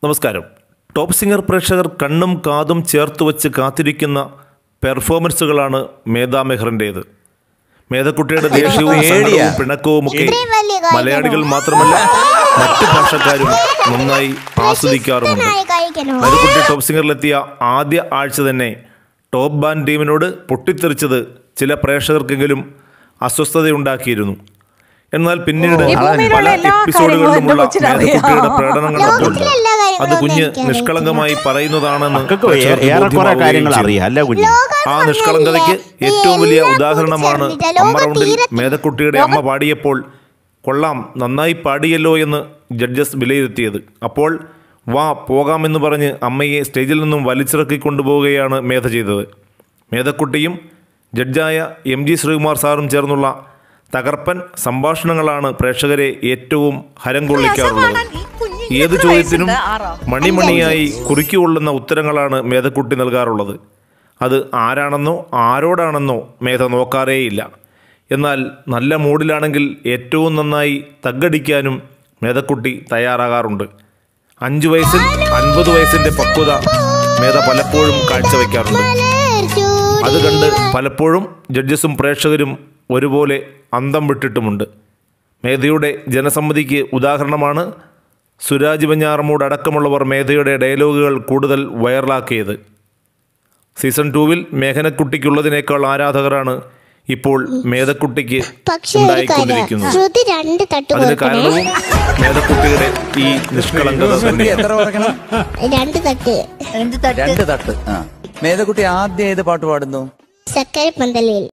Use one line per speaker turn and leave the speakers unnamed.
നമസ്കാരം top singer പ്രേക്ഷകർ കണ്ണും കാതും ചേർത്ത് വച്ച് കാത്തിരിക്കുന്ന പെർഫോമൻസുകളാണ് മേധാ മെഹറിൻ്റേത് മേധക്കുട്ടിയുടെ ദേഷ്യവും സങ്കടവും പിണക്കവും ഒക്കെ
ഇത്രയും വലിയ കായികമോ?
മലയാളികൾ മാത്രമല്ല മറ്റു ഭാഷക്കാരും നന്നായി ആസ്വദിക്കാറുമുണ്ട്
ചിക്കനായി കഴിക്കണോ
മേധക്കുട്ടി ടോപ്പ് സിംഗറിലെത്തിയ ആദ്യ ആഴ്ച തന്നെ ടോപ്പ് ബാൻഡ് ടീമിനോട് പൊട്ടിത്തെറിച്ചത് ചില പ്രേക്ഷകർക്കെങ്കിലും അസ്വസ്ഥതയുണ്ടാക്കിയിരുന്നു എന്നാൽ പിന്നീട്
ഈ ഭൂമിയിലുള്ള
പല
എല്ലാ
എപ്പിസോഡുകളിലുമുള്ള
കാര്യങ്ങളും എന്റെ കൊച്ചിനറിയാം.
മേധക്കുട്ടിയുടെ പ്രകടനം കണ്ടപ്പോൾ
ലോകത്തിലെ എല്ലാ കാര്യങ്ങളും
അത് കുഞ്ഞ്
എനിക്കറിയാം.
നിഷ്കളങ്കമായി പറയുന്നതാണെന്ന്
മക്കൾക്ക്
പ്രേക്ഷകർക്ക്
ഏറെക്കുറെ
ബോധ്യമാവുകയും
കാര്യങ്ങൾ
ചെയ്തു.
അറിയാം അല്ല കുഞ്ഞ്
ആ നിഷ്കളങ്കതയ്ക്ക് ഏറ്റവും വലിയ ഉദാഹരണമാണ് അമ്മ റൗണ്ടിൽ മേധക്കുട്ടിയുടെ അമ്മ പാടിയപ്പോൾ കൊള്ളാം നന്നായി പാടിയല്ലോ എന്ന് ജഡ്ജസ് വിലയിരുത്തിയത് അപ്പോൾ വാ പോകാമെന്ന് പറഞ്ഞ് അമ്മയെ സ്റ്റേജിൽ നിന്നും വലിച്ചിറക്കി കൊണ്ടുപോവുകയാണ് മേധ ചെയ്തത് മേധക്കുട്ടിയും ജഡ്ജായ എം ജി ശ്രീകുമാർ സാറും ചേർന്നുള്ള തകർപ്പൻ സംഭാഷണങ്ങളാണ് പ്രേക്ഷകരെ ഏറ്റവും ഹരം കൊള്ളിക്കാറുള്ളത് ഏത് ചോദ്യത്തിനും മണിമണിയായി കുറിക്കുകൊള്ളുന്ന ഉത്തരങ്ങളാണ് മേധക്കുട്ടി നൽകാറുള്ളത് അത് ആരാണെന്നോ ആരോടാണെന്നോ മേധ നോക്കാറേയില്ല എന്നാൽ നല്ല മൂഡിലാണെങ്കിൽ ഏറ്റവും നന്നായി തగ్గടിക്കാനും മേധക്കുട്ടി തയ്യാറാകാറുണ്ട് അഞ്ചു വയസ്സിൽ അൻപത് വയസ്സിൻ്റെ പക്വത മേധ പലപ്പോഴും കാഴ്ചവെക്കാറുണ്ട് അത് കണ്ട് പലപ്പോഴും ജഡ്ജസും പ്രേക്ഷകരും ഒരുപോലെ അന്തം വിട്ടിട്ടുമുണ്ട് മേധയുടെ ജനസമ്മതിക്ക് ഉദാഹരണമാണ് സുരാജ് ബഞ്ഞാറമൂട് അടക്കമുള്ളവർ മേധയുടെ ഡയലോഗുകൾ കൂടുതൽ വൈറലാക്കിയത് സീസൺ ടൂവിൽ മേഘനക്കുട്ടിക്കുള്ളതിനേക്കാൾ ആരാധകരാണ് ഇപ്പോൾ മേധക്കുട്ടിക്ക്
പക്ഷെ ഒരു കാര്യം
ഉണ്ടായിക്കൊണ്ടിരിക്കുന്നത്
ശ്രുതി രണ്ട് തട്ട്
അതിന്
കൊടുക്കണേ
കാരണവും മേധക്കുട്ടിയുടെ ഈ നിഷ്കളങ്കത തന്നെ
എത്ര കുറയ്ക്കണം
രണ്ട് തട്ട്
രണ്ട് തട്ട് ആ മേധക്കുട്ടി ആദ്യം ഏത് പാട്ട് പാടുന്നു
സക്കര പന്തലിൽ